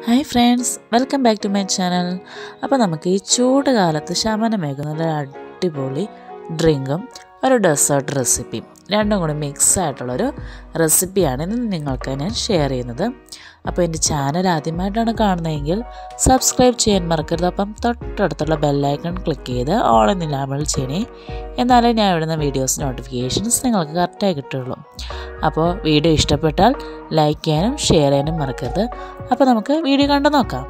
hi friends welcome back to my channel അപ്പോൾ നമുക്ക് ഈ ചൂട് കാലത്ത് ശമനമേകുന്ന നല്ല അടിപൊളി ഡ്രിങ്കും ഒരു ഡെസേർട്ട് റെസിപ്പിയും രണ്ടും കൂടി മിക്സ് ആയിട്ടുള്ളൊരു റെസിപ്പിയാണ് ഇന്ന് നിങ്ങൾക്ക് ഞാൻ ഷെയർ ചെയ്യുന്നത് അപ്പോൾ എൻ്റെ ചാനൽ ആദ്യമായിട്ടാണ് കാണുന്നതെങ്കിൽ സബ്സ്ക്രൈബ് ചെയ്യാൻ മറക്കരുത് അപ്പം തൊട്ടടുത്തുള്ള ബെല്ലൈക്കൺ ക്ലിക്ക് ചെയ്ത് ഓൾ എന്ന് ലാബിൾ ചെയ്യണേ എന്നാലേ ഞാൻ ഇടുന്ന വീഡിയോസ് നോട്ടിഫിക്കേഷൻസ് നിങ്ങൾക്ക് കറക്റ്റായി കിട്ടുള്ളൂ അപ്പോൾ വീഡിയോ ഇഷ്ടപ്പെട്ടാൽ ലൈക്ക് ചെയ്യാനും ഷെയർ ചെയ്യാനും മറക്കരുത് അപ്പോൾ നമുക്ക് വീഡിയോ കണ്ടു നോക്കാം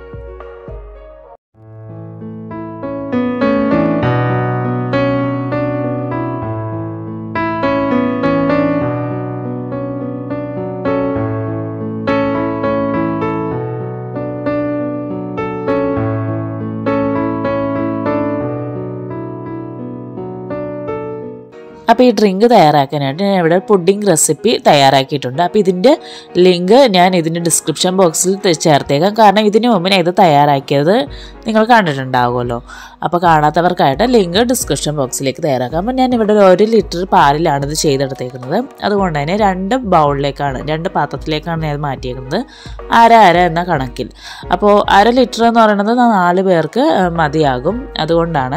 അപ്പോൾ ഈ ഡ്രിങ്ക് തയ്യാറാക്കാനായിട്ട് ഞാൻ ഇവിടെ പുഡിംഗ് റെസിപ്പി തയ്യാറാക്കിയിട്ടുണ്ട് അപ്പോൾ ഇതിൻ്റെ ലിങ്ക് ഞാൻ ഇതിൻ്റെ ഡിസ്ക്രിപ്ഷൻ ബോക്സിൽ ചേർത്തേക്കാം കാരണം ഇതിന് മുമ്പ് ഞാൻ ഇത് തയ്യാറാക്കിയത് നിങ്ങൾ കണ്ടിട്ടുണ്ടാവുമല്ലോ അപ്പോൾ കാണാത്തവർക്കായിട്ട് ലിങ്ക് ഡിസ്ക്രിപ്ഷൻ ബോക്സിലേക്ക് തയ്യാറാക്കാം അപ്പോൾ ഞാൻ ഇവിടെ ഒരു ലിറ്റർ പാലിലാണ് ഇത് ചെയ്തെടുത്തേക്കുന്നത് അതുകൊണ്ട് തന്നെ രണ്ട് ബൗളിലേക്കാണ് രണ്ട് പാത്രത്തിലേക്കാണ് ഞാൻ ഇത് മാറ്റിയേക്കുന്നത് അര അര എന്ന കണക്കിൽ അപ്പോൾ അര ലിറ്റർ എന്ന് പറയുന്നത് നാല് പേർക്ക് മതിയാകും അതുകൊണ്ടാണ്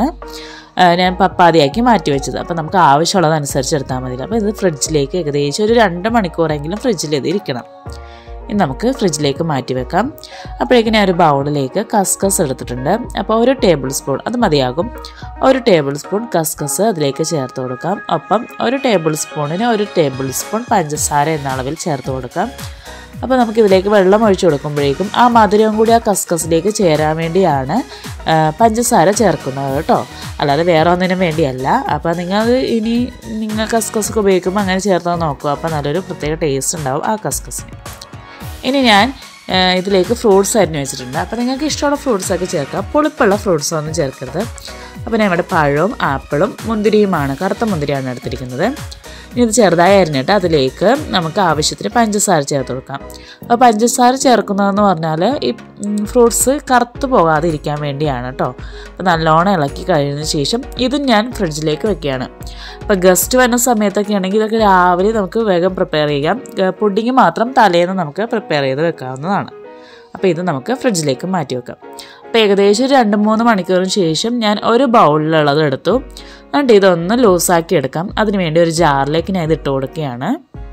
ഞാൻ പപ്പാതിയാക്കി മാറ്റി വെച്ചത് അപ്പോൾ നമുക്ക് ആവശ്യമുള്ളതനുസരിച്ച് എടുത്താൽ മതി അപ്പോൾ ഇത് ഫ്രിഡ്ജിലേക്ക് ഏകദേശം ഒരു രണ്ട് മണിക്കൂറെങ്കിലും ഫ്രിഡ്ജിൽ ഇത് ഇരിക്കണം ഇനി നമുക്ക് ഫ്രിഡ്ജിലേക്ക് മാറ്റി വെക്കാം അപ്പോഴേക്കും ഞാൻ ഒരു ബൗളിലേക്ക് കസ്കസ് എടുത്തിട്ടുണ്ട് അപ്പോൾ ഒരു ടേബിൾ സ്പൂൺ അത് മതിയാകും ഒരു ടേബിൾ സ്പൂൺ കസ്കസ് അതിലേക്ക് ചേർത്ത് കൊടുക്കാം ഒപ്പം ഒരു ടേബിൾ സ്പൂണിന് ഒരു ടേബിൾ സ്പൂൺ പഞ്ചസാര എന്ന അളവിൽ ചേർത്ത് കൊടുക്കാം അപ്പോൾ നമുക്ക് ഇതിലേക്ക് വെള്ളം ഒഴിച്ചു കൊടുക്കുമ്പോഴേക്കും ആ മധുരവും കൂടി ആ കസ്കസിലേക്ക് ചേരാൻ വേണ്ടിയാണ് പഞ്ചസാര ചേർക്കുന്നത് കേട്ടോ അല്ലാതെ വേറെ ഒന്നിനും വേണ്ടിയല്ല അപ്പോൾ നിങ്ങൾ ഇനി നിങ്ങൾ കസ്കസൊക്കെ ഉപയോഗിക്കുമ്പോൾ അങ്ങനെ ചേർത്താൽ നോക്കുക അപ്പോൾ നല്ലൊരു പ്രത്യേക ടേസ്റ്റ് ഉണ്ടാവും ആ കസ്കസിന് ഇനി ഞാൻ ഇതിലേക്ക് ഫ്രൂട്ട്സ് അരിഞ്ഞ് വെച്ചിട്ടുണ്ട് അപ്പോൾ നിങ്ങൾക്ക് ഇഷ്ടമുള്ള ഫ്രൂട്ട്സൊക്കെ ചേർക്കാം പുളിപ്പുള്ള ഫ്രൂട്ട്സ് ഒന്നും ചേർക്കരുത് അപ്പോൾ ഞാൻ ഇവിടെ പഴവും ആപ്പിളും മുന്തിരിയുമാണ് കറുത്ത മുന്തിരിയാണ് എടുത്തിരിക്കുന്നത് ഇനി ഇത് ചെറുതായി അരിഞ്ഞിട്ട് അതിലേക്ക് നമുക്ക് ആവശ്യത്തിന് പഞ്ചസാര ചേർത്ത് കൊടുക്കാം അപ്പോൾ പഞ്ചസാര ചേർക്കുന്നതെന്ന് പറഞ്ഞാൽ ഈ ഫ്രൂട്ട്സ് കറുത്ത് പോകാതെ ഇരിക്കാൻ വേണ്ടിയാണ് കേട്ടോ അപ്പോൾ നല്ലോണം ഇളക്കി കഴിഞ്ഞതിന് ശേഷം ഇതും ഞാൻ ഫ്രിഡ്ജിലേക്ക് വെക്കുകയാണ് അപ്പോൾ ഗസ്റ്റ് വരുന്ന സമയത്തൊക്കെ ആണെങ്കിൽ ഇതൊക്കെ രാവിലെ നമുക്ക് വേഗം പ്രിപ്പയർ ചെയ്യാം പുഡിങ് മാത്രം തലേന്ന് നമുക്ക് പ്രിപ്പയർ ചെയ്ത് വെക്കാവുന്നതാണ് അപ്പോൾ ഇത് നമുക്ക് ഫ്രിഡ്ജിലേക്ക് മാറ്റി വെക്കാം അപ്പോൾ ഏകദേശം രണ്ട് മൂന്ന് മണിക്കൂറിന് ശേഷം ഞാൻ ഒരു ബൗളിലുള്ളത് എടുത്തു എന്നിട്ട് ഇതൊന്ന് ലൂസാക്കി എടുക്കാം അതിന് വേണ്ടി ഒരു ജാറിലേക്ക് ഞാൻ ഇത് ഇട്ട് കൊടുക്കുകയാണ്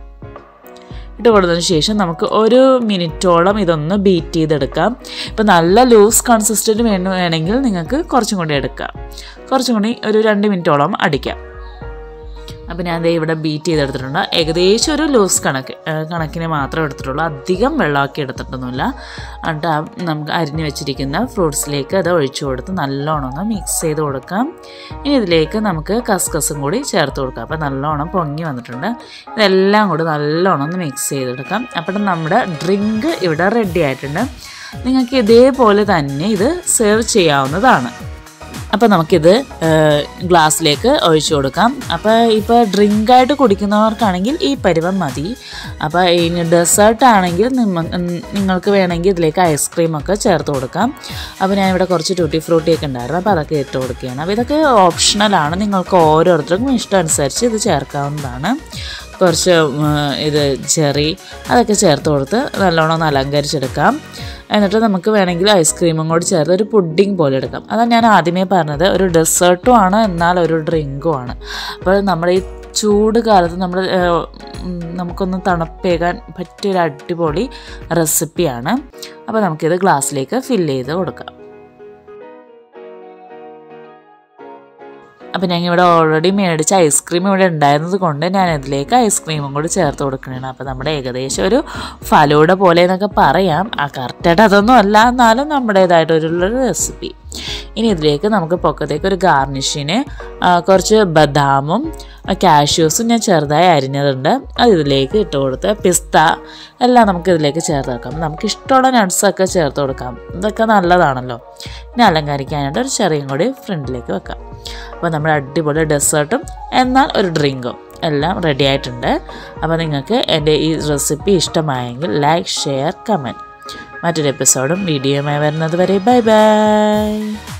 ഇട്ട് കൊടുത്തതിന് ശേഷം നമുക്ക് ഒരു മിനിറ്റോളം ഇതൊന്ന് ബീറ്റ് ചെയ്തെടുക്കാം ഇപ്പം നല്ല ലൂസ് കൺസിസ്റ്റൻറ്റ് വേണ വേണമെങ്കിൽ നിങ്ങൾക്ക് കുറച്ചും കൂടി എടുക്കാം കുറച്ചും കൂടി ഒരു രണ്ട് മിനിറ്റോളം അടിക്കാം അപ്പോൾ ഞാൻ ദേ ഇവിടെ ബീറ്റ് ചെയ്തെടുത്തിട്ടുണ്ട് ഏകദേശം ഒരു ലൂസ് കണക്ക് കണക്കിന് മാത്രമേ എടുത്തിട്ടുള്ളൂ അധികം വെള്ളമാക്കി എടുത്തിട്ടൊന്നുമില്ല എന്നിട്ട് നമുക്ക് അരിഞ്ഞു വെച്ചിരിക്കുന്ന ഫ്രൂട്ട്സിലേക്ക് അത് ഒഴിച്ചു കൊടുത്ത് നല്ലോണം ഒന്ന് മിക്സ് ചെയ്ത് കൊടുക്കാം ഇനി ഇതിലേക്ക് നമുക്ക് കസ്കസും കൂടി ചേർത്ത് കൊടുക്കാം അപ്പോൾ നല്ലോണം പൊങ്ങി വന്നിട്ടുണ്ട് ഇതെല്ലാം കൂടി നല്ലോണം ഒന്ന് മിക്സ് ചെയ്തെടുക്കാം അപ്പോൾ നമ്മുടെ ഡ്രിങ്ക് ഇവിടെ റെഡി ആയിട്ടുണ്ട് നിങ്ങൾക്ക് ഇതേപോലെ തന്നെ ഇത് സെർവ് ചെയ്യാവുന്നതാണ് അപ്പോൾ നമുക്കിത് ഗ്ലാസ്സിലേക്ക് ഒഴിച്ചു കൊടുക്കാം അപ്പോൾ ഇപ്പോൾ ഡ്രിങ്കായിട്ട് കുടിക്കുന്നവർക്കാണെങ്കിൽ ഈ പരുവം മതി അപ്പോൾ ഇനി ഡെസേർട്ട് ആണെങ്കിൽ നിങ്ങൾക്ക് വേണമെങ്കിൽ ഇതിലേക്ക് ഐസ്ക്രീമൊക്കെ ചേർത്ത് കൊടുക്കാം അപ്പോൾ ഞാനിവിടെ കുറച്ച് ടൂട്ടി ഫ്രൂട്ടിയൊക്കെ ഉണ്ടായിരുന്നു അപ്പോൾ അതൊക്കെ ഇട്ട് കൊടുക്കുകയാണ് അപ്പോൾ ഇതൊക്കെ ഓപ്ഷണലാണ് നിങ്ങൾക്ക് ഓരോരുത്തർക്കും ഇഷ്ടം അനുസരിച്ച് ഇത് ചേർക്കാവുന്നതാണ് കുറച്ച് ഇത് ചെറി അതൊക്കെ ചേർത്ത് കൊടുത്ത് നല്ലോണം ഒന്ന് അലങ്കരിച്ചെടുക്കാം എന്നിട്ട് നമുക്ക് വേണമെങ്കിൽ ഐസ്ക്രീമും കൂടി ചേർത്ത് ഒരു പുഡിംഗ് പോലെ എടുക്കാം അതാണ് ഞാൻ ആദ്യമേ പറഞ്ഞത് ഒരു ഡെസേർട്ടും ആണ് എന്നാൽ ഒരു ഡ്രിങ്കും ആണ് അപ്പോൾ നമ്മുടെ ഈ ചൂട് കാലത്ത് നമ്മൾ നമുക്കൊന്ന് തണുപ്പേകാൻ പറ്റിയൊരു അടിപൊളി റെസിപ്പിയാണ് അപ്പോൾ നമുക്കിത് ഗ്ലാസ്സിലേക്ക് ഫില്ല് ചെയ്ത് കൊടുക്കാം അപ്പം ഞാൻ ഇവിടെ ഓൾറെഡി മേടിച്ച ഐസ്ക്രീം ഇവിടെ ഉണ്ടായിരുന്നത് കൊണ്ട് ഞാൻ ഇതിലേക്ക് ഐസ്ക്രീമും കൂടി ചേർത്ത് കൊടുക്കണതാണ് അപ്പോൾ നമ്മുടെ ഏകദേശം ഒരു ഫലൂടെ പോലെ എന്നൊക്കെ പറയാം ആ കറക്റ്റായിട്ട് അതൊന്നും അല്ല എന്നാലും നമ്മുടേതായിട്ടൊരു റെസിപ്പി ഇനി ഇതിലേക്ക് നമുക്ക് പൊക്കത്തേക്ക് ഒരു ഗാർണിഷിന് കുറച്ച് ബദാമും കാഷ്യൂസും ഞാൻ ചെറുതായി അരിഞ്ഞതുണ്ട് അത് ഇതിലേക്ക് ഇട്ട് കൊടുത്ത് പിസ്ത എല്ലാം നമുക്ക് ഇതിലേക്ക് ചേർത്ത് വെക്കാം നമുക്ക് ഇഷ്ടമുള്ള നട്ട്സൊക്കെ ചേർത്ത് കൊടുക്കാം ഇതൊക്കെ നല്ലതാണല്ലോ ഇനി അലങ്കരിക്കാനായിട്ട് ഒരു ചെറിയും കൂടി ഫ്രണ്ടിലേക്ക് വെക്കാം അപ്പോൾ നമ്മുടെ അടിപൊളി ഡെസേർട്ടും എന്നാൽ ഒരു ഡ്രിങ്കും എല്ലാം റെഡി ആയിട്ടുണ്ട് അപ്പോൾ നിങ്ങൾക്ക് എൻ്റെ ഈ റെസിപ്പി ഇഷ്ടമായെങ്കിൽ ലൈക്ക് ഷെയർ കമൻറ്റ് മറ്റൊരു എപ്പിസോഡും വീഡിയോയുമായി വരുന്നത് വരെ ബൈ ബൈ